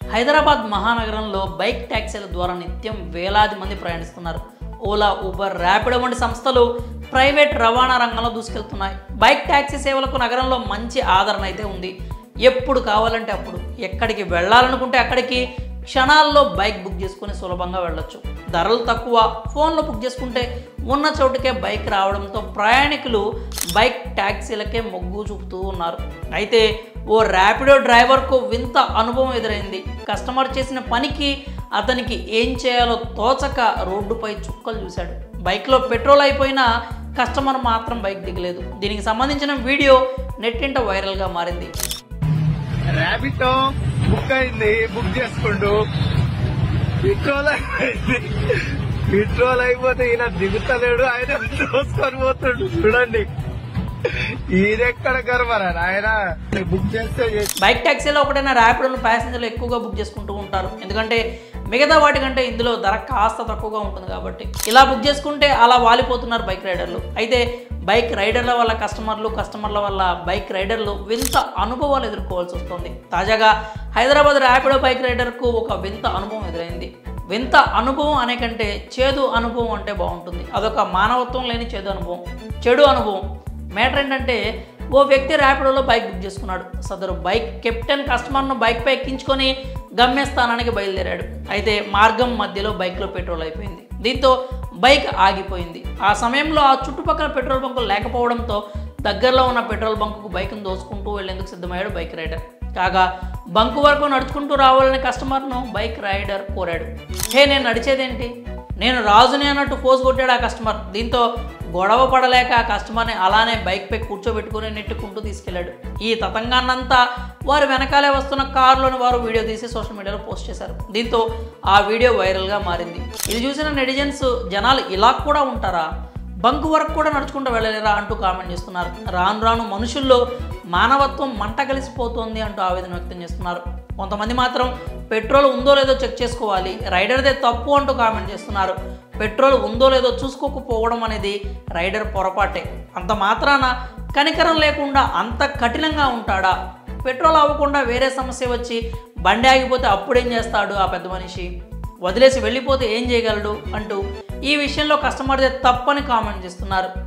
హైదరాబాద్ మహానగరంలో బైక్ ట్యాక్సీల ద్వారా నిత్యం వేలాది మంది ప్రయాణిస్తున్నారు ఓలా ఊబర్ ర్యాపిడో వంటి సంస్థలు ప్రైవేట్ రవాణా రంగంలో దూసుకెళ్తున్నాయి బైక్ ట్యాక్సీ సేవలకు నగరంలో మంచి ఆదరణ అయితే ఉంది ఎప్పుడు కావాలంటే అప్పుడు ఎక్కడికి వెళ్ళాలనుకుంటే అక్కడికి క్షణాల్లో బైక్ బుక్ చేసుకుని సులభంగా వెళ్ళొచ్చు ధరలు తక్కువ ఫోన్లో బుక్ చేసుకుంటే ఉన్న చోటుకే బైక్ రావడంతో ప్రయాణికులు బైక్ ట్యాక్సీలకే మొగ్గు చూపుతూ ఉన్నారు అయితే ఓ ర్యాపిడో డ్రైవర్కు వింత అనుభవం ఎదురైంది కస్టమర్ చేసిన పనికి అతనికి ఏం చేయాలో తోచక రోడ్డుపై చుక్కలు చూశాడు బైక్లో పెట్రోల్ అయిపోయినా కస్టమర్ మాత్రం బైక్ దిగలేదు దీనికి సంబంధించిన వీడియో నెట్టింట వైరల్గా మారింది ర్యాబిటో బుక్ అయింది బుక్ చేసుకుంటూ పెట్రోల్ అయిపోయింది పెట్రోల్ అయిపోతే ఈయన దిగుతలేడు ఆయన చూసుకొని పోతుండు చూడండి ఈయనెక్కడ గర్వరా ఆయన బుక్ చేస్తే చేసి- బైక్ ట్యాక్సీలో ఒకటైనా ర్యాపిడోను ప్యాసింజర్లు ఎక్కువగా బుక్ చేసుకుంటూ ఉంటారు ఎందుకంటే మిగతా వాటికంటే ఇందులో ధర కాస్త తక్కువగా ఉంటుంది కాబట్టి ఇలా బుక్ చేసుకుంటే అలా వాలిపోతున్నారు బైక్ రైడర్లు అయితే బైక్ రైడర్ల వల్ల కస్టమర్లు కస్టమర్ల వల్ల బైక్ రైడర్లు వింత అనుభవాలు ఎదుర్కోవాల్సి వస్తుంది తాజాగా హైదరాబాద్ ర్యాపిడో బైక్ రైడర్కు ఒక వింత అనుభవం ఎదురైంది వింత అనుభవం అనే కంటే చేదు అనుభవం అంటే బాగుంటుంది అదొక మానవత్వం లేని చేదు అనుభవం చెడు అనుభవం మ్యాటర్ ఏంటంటే ఓ వ్యక్తి ర్యాపిడోలో బైక్ బుక్ చేసుకున్నాడు సదరు బైక్ కెప్టెన్ కస్టమర్ను బైక్పై ఎక్కించుకొని గమ్యస్థానానికి బయలుదేరాడు అయితే మార్గం మధ్యలో బైక్లో పెట్రోల్ అయిపోయింది దీంతో బైక్ ఆగిపోయింది ఆ సమయంలో ఆ చుట్టుపక్కల పెట్రోల్ బంకులు లేకపోవడంతో దగ్గరలో ఉన్న పెట్రోల్ బంకుకు బైక్ను దోసుకుంటూ వెళ్లేందుకు సిద్ధమయ్యాడు బైక్ రైడర్ కాగా బంకు వరకు నడుచుకుంటూ రావాలని కస్టమర్ను బైక్ రైడర్ కోరాడు హే నేను నడిచేదేంటి నేను రాజుని అన్నట్టు పోజ్ కొట్టాడు ఆ కస్టమర్ దీంతో గొడవ పడలేక ఆ కస్టమర్ని అలానే బైక్పై కూర్చోబెట్టుకుని నెట్టుకుంటూ తీసుకెళ్లాడు ఈ తతంగాన్నంతా వారు వెనకాలే వస్తున్న కారులోని వారు వీడియో తీసి సోషల్ మీడియాలో పోస్ట్ చేశారు దీంతో ఆ వీడియో వైరల్గా మారింది ఇది చూసిన నెటిజన్స్ జనాలు ఇలా కూడా ఉంటారా బంకు వరకు కూడా నడుచుకుంటూ వెళ్ళలేరా అంటూ కామెంట్ చేస్తున్నారు రాను రాను మనుషుల్లో మానవత్వం మంట కలిసిపోతోంది అంటూ ఆవేదన వ్యక్తం చేస్తున్నారు కొంతమంది మాత్రం పెట్రోల్ ఉందో లేదో చెక్ చేసుకోవాలి రైడర్దే తప్పు అంటూ కామెంట్ చేస్తున్నారు పెట్రోల్ ఉందో లేదో చూసుకోకపోవడం అనేది రైడర్ పొరపాటే అంత మాత్రాన కనికరం లేకుండా అంత కఠినంగా ఉంటాడా పెట్రోల్ అవ్వకుండా వేరే సమస్య వచ్చి బండి ఆగిపోతే అప్పుడేం చేస్తాడు ఆ పెద్ద మనిషి వదిలేసి వెళ్ళిపోతే ఏం చేయగలడు అంటూ ఈ విషయంలో కస్టమర్దే తప్పని కామెంట్ చేస్తున్నారు